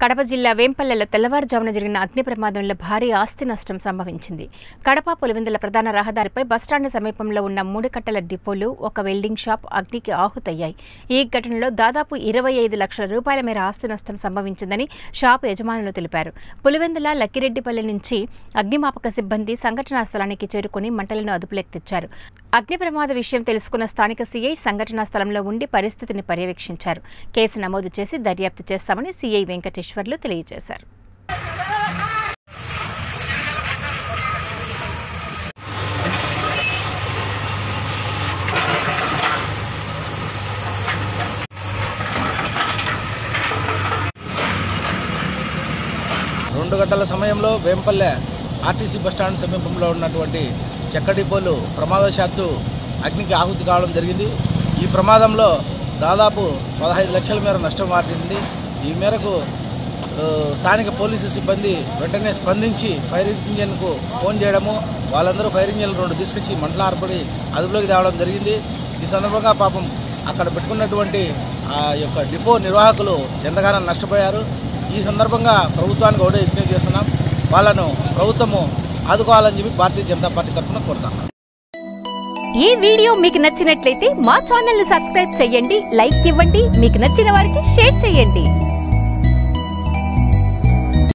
కడప జిల్లా వేంపల్లెలో తెల్లవారుజామున జరిగిన అగ్ని ప్రమాదంలో భారీ ఆస్తి నష్టం సంభవించింది కడప పులివెందుల ప్రధాన రహదారిపై బస్టాండ్ సమీపంలో ఉన్న మూడు కట్టల డిపోలు ఒక వెల్డింగ్ షాప్ అగ్నికి ఆహుతయ్యాయి ఈ ఘటనలో దాదాపు ఇరవై ఐదు లక్షల రూపాయల మేర ఆస్తి నష్టం సంభవించిందని షాపు యజమానులు తెలిపారు పులివెందుల లక్కిరెడ్డిపల్లి నుంచి అగ్నిమాపక సిబ్బంది సంఘటనా స్థలానికి చేరుకుని మంటలను అదుపులోకి తెచ్చారు అగ్ని ప్రమాద విషయం తెలుసుకున్న స్థానిక సీఐ సంఘటనా స్థలంలో ఉండి పరిస్థితిని పర్యవేక్షించారు కేసు నమోదు చేసి దర్యాప్తు చేస్తామని సీఐ వెంకటేశ్వర్లు తెలియజేశారు రెండు గంటల సమయంలో వేంపల్లె ఆర్టీసీ బస్టాండ్ సమీపంలో ఉన్నటువంటి చెక్క డిపోలు ప్రమాదవశాత్తు అగ్నికి ఆహుతి కావడం జరిగింది ఈ ప్రమాదంలో దాదాపు పదహైదు లక్షల మేర నష్టం వాటింది ఈ మేరకు ఆ, స్థానిక పోలీసు సిబ్బంది వెంటనే స్పందించి ఫైర్ ఇంజిన్కు ఫోన్ చేయడము వాళ్ళందరూ ఫైర్ ఇంజిన్లు రెండు తీసుకొచ్చి మంటలు ఆర్పడి అదుపులోకి తేవడం జరిగింది ఈ సందర్భంగా పాపం అక్కడ పెట్టుకున్నటువంటి ఆ యొక్క డిపో నిర్వాహకులు ఎంతగానో నష్టపోయారు ఈ సందర్భంగా ప్రభుత్వానికి ఒకటే విజ్ఞప్తి చేస్తున్నాం వాళ్ళను ప్రభుత్వము ఆదుకోవాలని చెప్పి భారతీయ జనతా పార్టీ తరఫున కోరుతాం ఈ వీడియో మీకు నచ్చినట్లయితే మా ఛానల్ ని సబ్స్క్రైబ్ చేయండి లైక్ ఇవ్వండి మీకు నచ్చిన వారికి షేర్ చేయండి